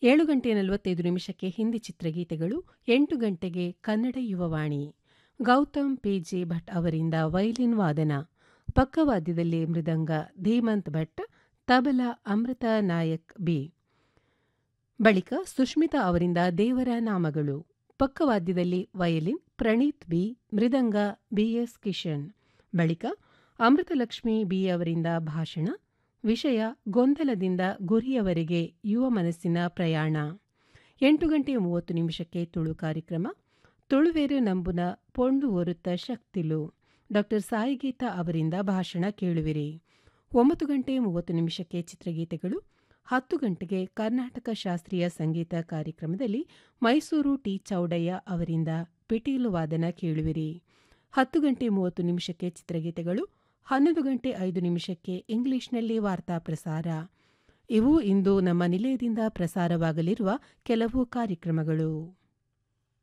ಏಳು ಗಂಟೆ ನಲವತ್ತೈದು ನಿಮಿಷಕ್ಕೆ ಹಿಂದಿ ಚಿತ್ರಗೀತೆಗಳು ಎಂಟು ಗಂಟೆಗೆ ಕನ್ನಡ ಯುವವಾಣಿ ಗೌತಮ್ ಪಿ ಜೆ ಭಟ್ ಅವರಿಂದ ವೈಲಿನ್ ವಾದನ ಪಕ್ಕವಾದ್ಯದಲ್ಲಿ ಮೃದಂಗ ಧೀಮಂತ್ ಭಟ್ ತಬಲಾ ಅಮೃತ ನಾಯಕ್ ಬಿ ಬಳಿಕ ಸುಷ್ಮಿತಾ ಅವರಿಂದ ದೇವರ ನಾಮಗಳು ಪಕ್ಕವಾದ್ಯದಲ್ಲಿ ವಯಲಿನ್ ಪ್ರಣೀತ್ ಬಿ ಮೃದಂಗ ಬಿಎಸ್ ಕಿಶನ್ ಬಳಿಕ ಅಮೃತಲಕ್ಷ್ಮಿ ಬಿ ಅವರಿಂದ ಭಾಷಣ ವಿಷಯ ಗೊಂದಲದಿಂದ ಗುರಿಯವರೆಗೆ ಯುವ ಮನಸ್ಸಿನ ಪ್ರಯಾಣ ಎಂಟು ಗಂಟೆ ಮೂವತ್ತು ನಿಮಿಷಕ್ಕೆ ತುಳು ಕಾರ್ಯಕ್ರಮ ತುಳುವೇರು ನಂಬುನ ಪೊಂಡು ಒರುತ್ತ ಶಕ್ತಿಲು ಡಾಕ್ಟರ್ ಸಾಯಿಗೀತಾ ಅವರಿಂದ ಭಾಷಣ ಕೇಳುವಿರಿ ಒಂಬತ್ತು ಗಂಟೆ ಮೂವತ್ತು ನಿಮಿಷಕ್ಕೆ ಚಿತ್ರಗೀತೆಗಳು ಹತ್ತು ಗಂಟೆಗೆ ಕರ್ನಾಟಕ ಶಾಸ್ತ್ರೀಯ ಸಂಗೀತ ಕಾರ್ಯಕ್ರಮದಲ್ಲಿ ಮೈಸೂರು ಟಿ ಚೌಡಯ್ಯ ಅವರಿಂದ ಪಿಟೀಲು ವಾದನ ಕೇಳುವಿರಿ ಹತ್ತು ಗಂಟೆ ಮೂವತ್ತು ನಿಮಿಷಕ್ಕೆ ಚಿತ್ರಗೀತೆಗಳು ಹನ್ನೊಂದು ಗಂಟೆ ಐದು ನಿಮಿಷಕ್ಕೆ ಇಂಗ್ಲಿಷ್ನಲ್ಲಿ ವಾರ್ತಾ ಪ್ರಸಾರ ಇವು ಇಂದು ನಮ್ಮ ನಿಲಯದಿಂದ ಪ್ರಸಾರವಾಗಲಿರುವ ಕೆಲವು ಕಾರ್ಯಕ್ರಮಗಳು